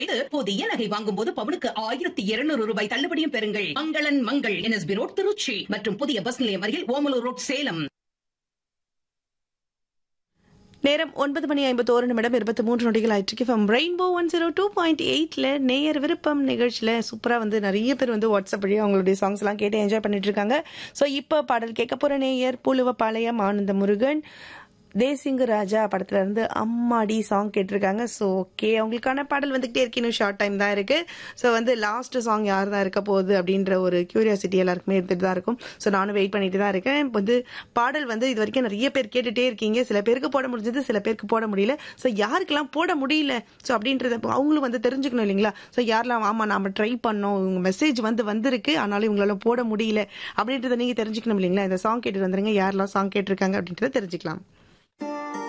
இது புதிய நகை வாங்கும் போது பவுனுக்கு ஆயிரத்தி இருநூறு ரூபாய் தள்ளுபடியும் பெறுங்கள் மங்களன் மங்கள் என்எஸ்பி ரோட் திருச்சி மற்றும் புதிய பஸ் நிலையம் அருகில் ஓமலூர் ரோட் சேலம் நேரம் ஒன்பது மணி ஐம்பத்தோரு நிமிடம் இருபத்தி மூன்று நொடிகள் ஆயிட்டு from rainbow one zero two point எயிட்ல நேயர் விருப்பம் நிகழ்ச்சியில் சூப்பராக வந்து நிறைய பேர் வந்து வாட்ஸ்அப் வழியாக அவங்களுடைய சாங்ஸ் எல்லாம் கேட்டு என்ஜாய் பண்ணிட்டு இருக்காங்க ஸோ இப்போ பாடல் கேட்க போற நேயர் புலுவப்பாளையம் ஆனந்த முருகன் தேசிங்கு ராஜா படத்துல இருந்து அம்மாடி சாங் கேட்டிருக்காங்க ஸோ ஓகே அவங்களுக்கான பாடல் வந்துகிட்டே இருக்கு இன்னும் ஷார்ட் டைம் தான் இருக்கு ஸோ வந்து லாஸ்ட் சாங் யார் தான் இருக்க போகுது அப்படின்ற ஒரு கியூரியாசிட்டி எல்லாருக்குமே இருந்துட்டு தான் இருக்கும் ஸோ நானும் வெயிட் பண்ணிட்டு தான் இருக்கேன் இப்போ வந்து பாடல் வந்து இது வரைக்கும் நிறைய பேர் கேட்டுட்டே இருக்கீங்க சில பேருக்கு போட முடிஞ்சது சில பேருக்கு போட முடியல ஸோ யாருக்கெல்லாம் போட முடியல ஸோ அப்படின்றத அவங்களும் வந்து தெரிஞ்சுக்கணும் இல்லைங்களா ஸோ யாரெல்லாம் ஆமா நாம ட்ரை பண்ணோம் உங்க மெசேஜ் வந்து வந்திருக்கு ஆனாலும் இவங்களால போட முடியல அப்படின்றத நீங்க தெரிஞ்சுக்கணும் இல்லைங்களா இந்த சாங் கேட்டு வந்துருங்க யாரெல்லாம் சாங் கேட்டிருக்காங்க அப்படின்றத தெரிஞ்சுக்கலாம்